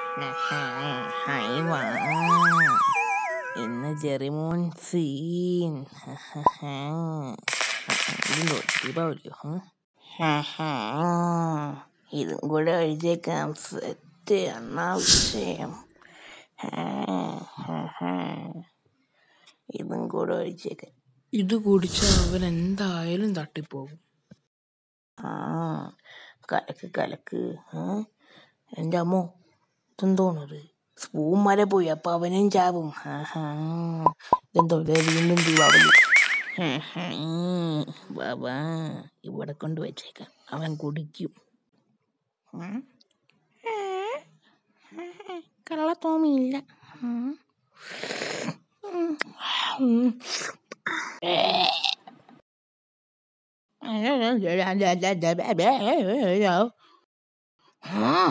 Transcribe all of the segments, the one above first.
Hi വാ ഇന്ന് ജെറിമോൻ scene ഇതുണ്ടോ ദീപാവലിയോ ഇതും കൂടെ എഴുതിയേക്കാം സെറ്റ് എന്നാ വിഷയം ഇതും കൂടെ ഒഴിച്ചേക്കാം ഇത് കുടിച്ചാൽ അവൻ എന്തായാലും തട്ടിപ്പോകും ആ കലക്ക് കലക്ക് ഏ? എൻ്റെ അമ്മോ ഇതെന്തോണത് സ്പൂൺ മല പോയി അപ്പൊ അവനും ചാവും ആഹാ. ഇതെന്തോ ദേ വീണ്ടും ദീപാവലി ബാബാ ഇവിടെ കൊണ്ട് വെച്ചേക്കാം അവൻ കുടിക്കും ഉം. കള്ള തോമിയില്ല ഉം. ഉം. ആ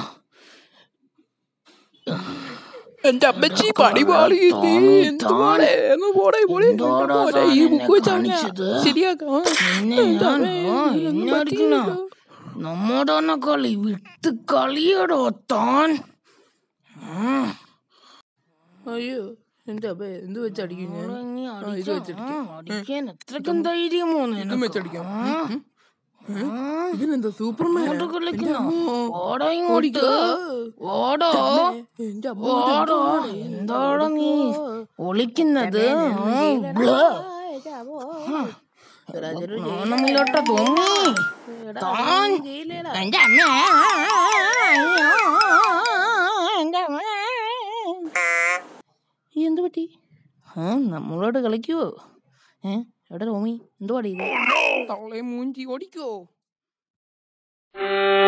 എന്റെ അമ്മച്ചി പണി പാളി നീ ടോമി, എന്തുവാടെ? അങ്ങ് പോടെ, പോടെ. എന്തോടാ പോടെ, ഈ സാധനം ബുക്ക് വെച്ച് അവനെ കാണിച്ചത്? ശരിയാക്കാം നിന്നെ എന്റെ ഞാൻ അമ്മേ, ആ, ഇതിനൊന്നും എന്നെ അടിക്കണോ പറ്റിയില്ല. നമ്മോട് തന്നെ കളി വിട്ട് കളിയടോ താൻ ആ, അയ്യോ എന്റെ അമ്മ എന്ത് വെച്ചടിക്കും ഞാൻ മോളെ നീ ആ, ഇത് അടിച്ചോ? വെച്ചടിക്കാം. ആ, അടിക്കാൻ എത്രക്കും ധൈര്യമോ ഇതും നിനക്ക്? വെച്ചടിക്കാം ആ, ഉം, ഉം. ആ, ഇതിനെന്താ സൂപ്പർമാൻ ഇങ്ങോട്ട് കളിക്കുന്നോ ഓടോ ഇങ്ങോട്ട് ഓടോ എന്റെ അമ്മ ഓടോ എന്താടോ നീ ഒളിക്കുന്നത് ആ, ബ്ലേ. നാണമില്ലോട്ട തോന്നി താൻ എന്റെ അമ്മ എന്റെ അമ്മ ഈ എന്ത് പറ്റി ആ നമ്മളോട് കളിക്കുവോ ഏ എവിടെ റോമി എന്തുവാടി ഇത് തവളെ മൂഞ്ചി ഓടിക്കോ